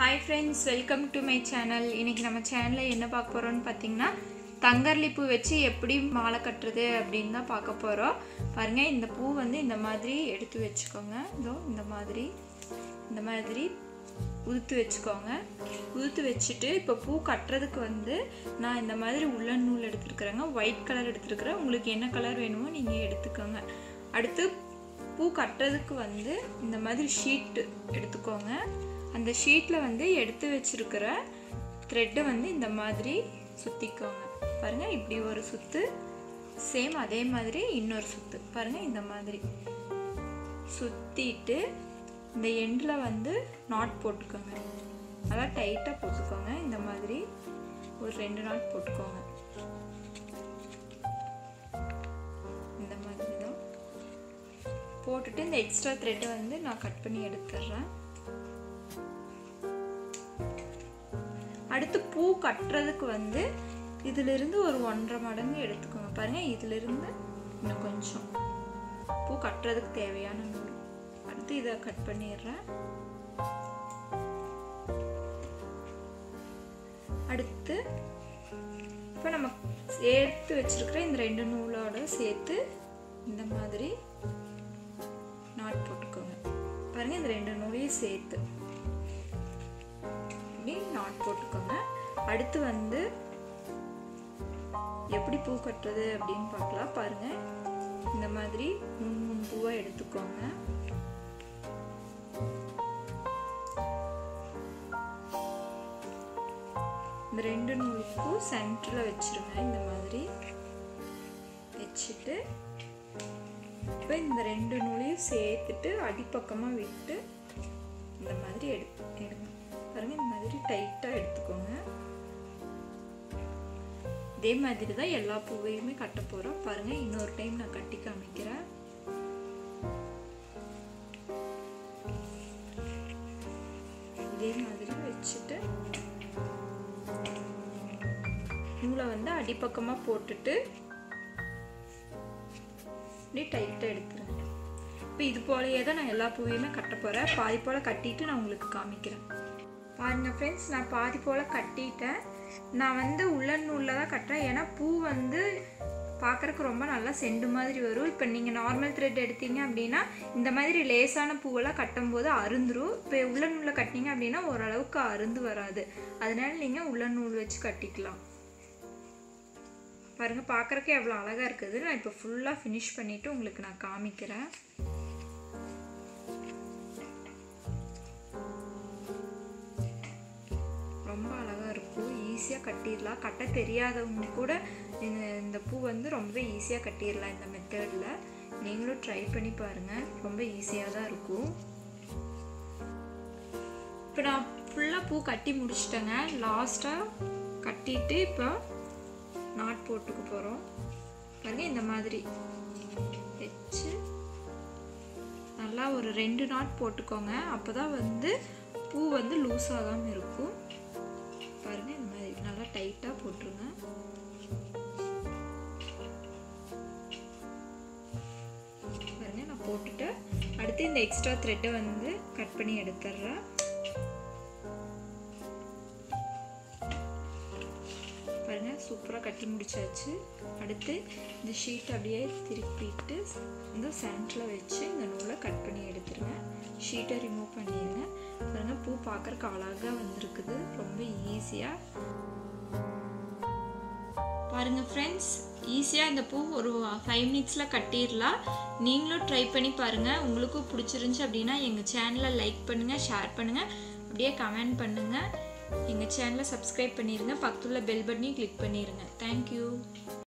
hi friends welcome to my channel இன்னைக்கு நம்ம சேனலில் என்ன பார்க்க போகிறோம்னு பார்த்தீங்கன்னா தங்கர்லி பூ வச்சு எப்படி மாலை கட்டுறது அப்படின்னு தான் பார்க்க போகிறோம் பாருங்கள் இந்த பூ வந்து இந்த மாதிரி எடுத்து வச்சுக்கோங்க இதோ இந்த மாதிரி இந்த மாதிரி உதுத்து வச்சுக்கோங்க உதுத்து வச்சுட்டு இப்போ பூ கட்டுறதுக்கு வந்து நான் இந்த மாதிரி உள்ளன் நூல் எடுத்துருக்குறேங்க ஒயிட் கலர் எடுத்துருக்குறேன் உங்களுக்கு என்ன கலர் வேணுமோ நீங்கள் எடுத்துக்கோங்க அடுத்து பூ கட்டுறதுக்கு வந்து இந்த மாதிரி ஷீட்டு எடுத்துக்கோங்க அந்த ஷீட்டில் வந்து எடுத்து வச்சிருக்கிற த்ரெட்டை வந்து இந்த மாதிரி சுற்றிக்கோங்க பாருங்கள் இப்படி ஒரு சுற்று சேம் அதே மாதிரி இன்னொரு சுற்று பாருங்கள் இந்த மாதிரி சுற்றிட்டு இந்த எண்டில் வந்து நாட் போட்டுக்கோங்க நல்லா டைட்டாக போட்டுக்கோங்க இந்த மாதிரி ஒரு ரெண்டு நாட் போட்டுக்கோங்க இந்த மாதிரி தான் போட்டுட்டு இந்த எக்ஸ்ட்ரா த்ரெட்டை வந்து நான் கட் பண்ணி எடுத்துடுறேன் அடுத்து பூ கட்டுறதுக்கு வந்து இதிலிருந்து ஒரு ஒன்றரை மடங்கு எடுத்துக்கோங்க பாருங்க இதிலிருந்து இன்னும் கொஞ்சம் பூ கட்டுறதுக்கு தேவையான நூல் அடுத்து இதை கட் பண்ணிடுறேன் அடுத்து இப்போ நம்ம சேர்த்து வச்சிருக்கிற இந்த ரெண்டு நூலோட சேர்த்து இந்த மாதிரி நாட் போட்டுக்கோங்க பாருங்க இந்த ரெண்டு நூலையும் சேர்த்து இப்படி நாட் போட்டுக்கோங்க அடுத்து வந்து எப்படி பூ கட்டுறது அப்படின்னு பார்க்கலாம் பாருங்க இந்த மாதிரி மூணு மூணு பூவா எடுத்துக்கோங்க இந்த ரெண்டு நூலுக்கும் சென்டரில் வச்சிருங்க இந்த மாதிரி வச்சுட்டு இப்போ இந்த ரெண்டு நூலையும் சேர்த்துட்டு அடிப்பக்கமாக விட்டு இந்த மாதிரி எடுத்து எடுங்க பாருங்க இந்த மாதிரி டைட்டாக எடுத்துக்கோங்க இதே மாதிரி தான் எல்லா பூவையுமே கட்ட போகிறோம் பாருங்க இன்னொரு டைம் நான் கட்டி காமிக்கிறேன் இதே மாதிரி வச்சுட்டு நூலை வந்து அடிப்பக்கமாக போட்டுட்டு அப்படியே டைட்டாக எடுத்துருங்க இப்போ இது போலயே தான் நான் எல்லா பூவையுமே கட்ட போகிறேன் பாதி போல் கட்டிட்டு நான் உங்களுக்கு காமிக்கிறேன் பாருங்க ஃப்ரெண்ட்ஸ் நான் பாதி போல் கட்டிட்டேன் நான் வந்து உள்ளன் நூலில் தான் கட்டுறேன் ஏன்னா பூ வந்து பார்க்குறக்கு ரொம்ப நல்லா செண்டு மாதிரி வரும் இப்போ நீங்கள் நார்மல் த்ரெட் எடுத்தீங்க அப்படின்னா இந்த மாதிரி லேசான பூவெல்லாம் கட்டும்போது அருந்துரும் இப்போ உள்ளன் நூலில் கட்டினீங்க அப்படின்னா ஓரளவுக்கு அருந்து வராது அதனால நீங்கள் உள்ளன் நூல் வச்சு கட்டிக்கலாம் பாருங்கள் பார்க்குறக்கு எவ்வளோ அழகாக இருக்குது நான் இப்போ ஃபுல்லாக ஃபினிஷ் பண்ணிவிட்டு உங்களுக்கு நான் காமிக்கிறேன் ரொம்ப அழகாக இருக்கும் ஈஸியாக கட்டிடலாம் கட்ட தெரியாதவங்க கூட இந்த இந்த பூ வந்து ரொம்ப ஈஸியாக கட்டிடலாம் இந்த மெத்தடில் நீங்களும் ட்ரை பண்ணி பாருங்கள் ரொம்ப ஈஸியாக தான் இருக்கும் இப்போ நான் ஃபுல்லாக பூ கட்டி முடிச்சிட்டேங்க லாஸ்ட்டாக கட்டிட்டு இப்போ நாட் போட்டுக்க போகிறோம் பாருங்க இந்த மாதிரி வச்சு நல்லா ஒரு ரெண்டு நாட் போட்டுக்கோங்க அப்போ தான் வந்து பூ வந்து லூஸ் ஆகாமல் இருக்கும் பாருங்க இந்த மாதிரி நல்லா டைட்டாக போட்டுருங்க பாருங்க நான் போட்டுட்டு அடுத்து இந்த எக்ஸ்ட்ரா த்ரெட்டை வந்து கட் பண்ணி எடுத்துடுறேன் பாருங்க சூப்பராக கட்டி முடிச்சாச்சு அடுத்து இந்த ஷீட் அப்படியே திருப்பிட்டு இந்த சென்டரில் வச்சு இந்த நூலை கட் பண்ணி எடுத்துருங்க ஷீட்டை ரிமூவ் பண்ணிடுங்க பாருங்க பூ பார்க்குறக்கு அழகாக வந்திருக்குது ரொம்ப ஈஸியாக பாருங்க ஃப்ரெண்ட்ஸ் ஈஸியாக இந்த பூ ஒரு ஃபைவ் மினிட்ஸில் கட்டிடலாம் நீங்களும் ட்ரை பண்ணி பாருங்கள் உங்களுக்கும் பிடிச்சிருந்துச்சி அப்படின்னா எங்கள் சேனலை லைக் பண்ணுங்கள் ஷேர் பண்ணுங்கள் அப்படியே கமெண்ட் பண்ணுங்கள் எங்கள் சேனலை சப்ஸ்கிரைப் பண்ணிடுங்க பக்கத்தில் பெல் பட்டனையும் கிளிக் பண்ணிடுங்க தேங்க்யூ